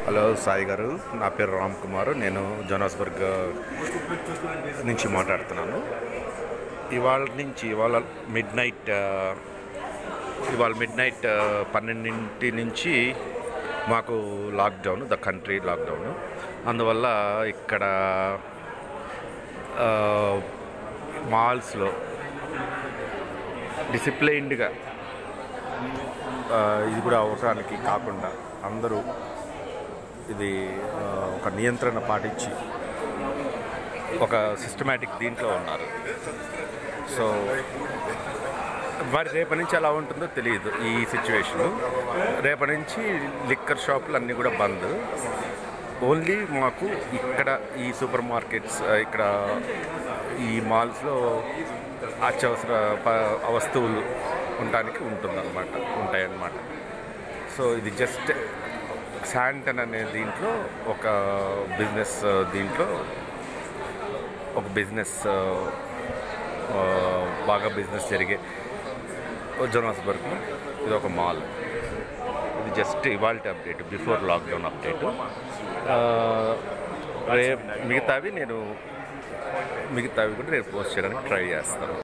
hello Sai గారు నా పేరు రామ్ కుమార్ నేను జోనాస్బర్గ్ నుంచి మాట్లాడుతున్నాను ఇవాళ నుంచి ఇవాళ మిడ్ నైట్ ఇవాళ మిడ్ నైట్ పన్నెండింటి నుంచి మాకు లాక్డౌన్ ద కంట్రీ లాక్డౌన్ అందువల్ల ఇక్కడ మాల్స్లో డిసిప్లైన్డ్గా ఇది కూడా అవసరానికి కాకుండా అందరూ ఇది ఆ, ఒక నియంత్రణ పాటించి ఒక సిస్టమేటిక్ దీంట్లో ఉన్నారు సో మరి రేపటి నుంచి ఎలా ఉంటుందో తెలియదు ఈ సిచ్యువేషను రేపటి నుంచి లిక్కర్ షాపులు అన్నీ కూడా బంద్ ఓన్లీ మాకు ఇక్కడ ఈ సూపర్ మార్కెట్స్ ఆ, ఇక్కడ ఈ మాల్స్లో అత్యవసర ప- వస్తువులు ఉండడానికి ఉంటుందన్నమాట ఉంటాయన్నమాట సో ఇది జస్ట్ శాంటన్ అనే దీంట్లో ఒక బిజినెస్ ఆ, దీంట్లో ఒక బిజినెస్ ఆ, ఆ, బాగా బిజినెస్ జరిగే జోనాస్బర్గ్ ఇది ఒక మాల్ ఇది జస్ట్ ఇవాళ అప్డేట్ బిఫోర్ లాక్డౌన్ అప్డేట్ రేపు మిగతావి నేను మిగతావి కూడా రేపు పోస్ట్ చేయడానికి ట్రై చేస్తాను